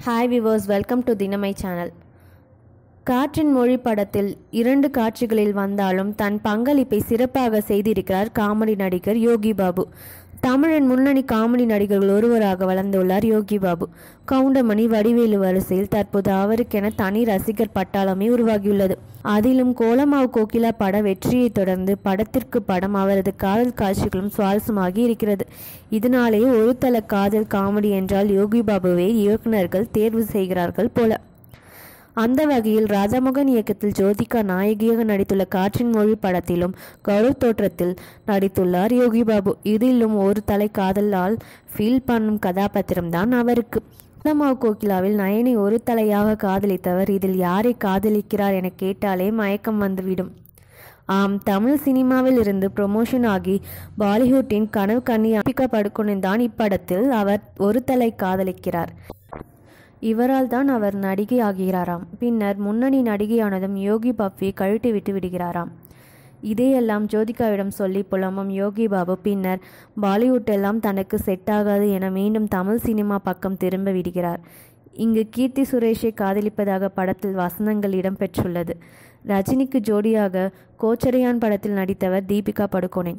hi viewers welcome to தினமை channel காற்றின் மொழி படத்தில் இரண்டு காட்சிகளில் வந்தாலும் தன் பங்களிப்பை சிறப்பாக செய்திருக்கிறார் காமெடி நடிகர் யோகி பாபு தமிழின் முன்னணி காமெடி நடிகர்கள் ஒருவராக வளர்ந்துள்ளார் யோகி பாபு கவுண்டமணி வடிவேலு வரிசையில் தற்போது அவருக்கென தனி ரசிகர் பட்டாளமே உருவாகியுள்ளது அதிலும் கோலமாவு கோகிலா பட வெற்றியை தொடர்ந்து படத்திற்கு படம் அவரது காதல் காட்சிகளும் சுவாரஸ்யமாகி இருக்கிறது இதனாலேயே ஒரு தல காதல் காமெடி என்றால் யோகி பாபுவை இயக்குனர்கள் தேர்வு செய்கிறார்கள் போல அந்த வகையில் ராஜாமோகன் இயக்கத்தில் ஜோதிகா நாயகியாக நடித்துள்ள காற்றின் மொழி படத்திலும் கௌரவ் தோற்றத்தில் நடித்துள்ளார் யோகி பாபு இதிலும் ஒரு தலை காதலால் ஃபீல் பண்ணும் கதாபாத்திரம்தான் அவருக்கு மாவு கோகிலாவில் நயனை ஒரு தலையாக காதலித்தவர் இதில் யாரை காதலிக்கிறார் என கேட்டாலே மயக்கம் வந்துவிடும் ஆம் தமிழ் சினிமாவில் இருந்து ப்ரொமோஷன் ஆகி பாலிவுட்டின் கனவு கண்ணி அம்பிகா படுகோனின் தான் இப்படத்தில் அவர் ஒரு தலை காதலிக்கிறார் இவரால் தான் அவர் நடிகை ஆகிறாராம் பின்னர் முன்னணி நடிகையானதும் யோகி பாபுவை கழட்டி விட்டு விடுகிறாராம் இதையெல்லாம் ஜோதிகாவிடம் சொல்லி புலம்பும் யோகி பாபு பின்னர் பாலிவுட் எல்லாம் தனக்கு செட் ஆகாது என மீண்டும் தமிழ் சினிமா பக்கம் திரும்ப விடுகிறார் இங்கு கீர்த்தி சுரேஷை காதலிப்பதாக படத்தில் வசனங்கள் இடம்பெற்றுள்ளது ரஜினிக்கு ஜோடியாக கோச்சரையான் படத்தில் நடித்தவர் தீபிகா படுகோனேன்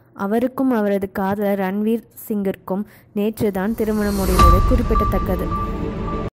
அவருக்கும் அவரது காதலர் ரன்வீர் சிங்கிற்கும் நேற்றுதான் திருமணம் முடிந்தது குறிப்பிடத்தக்கது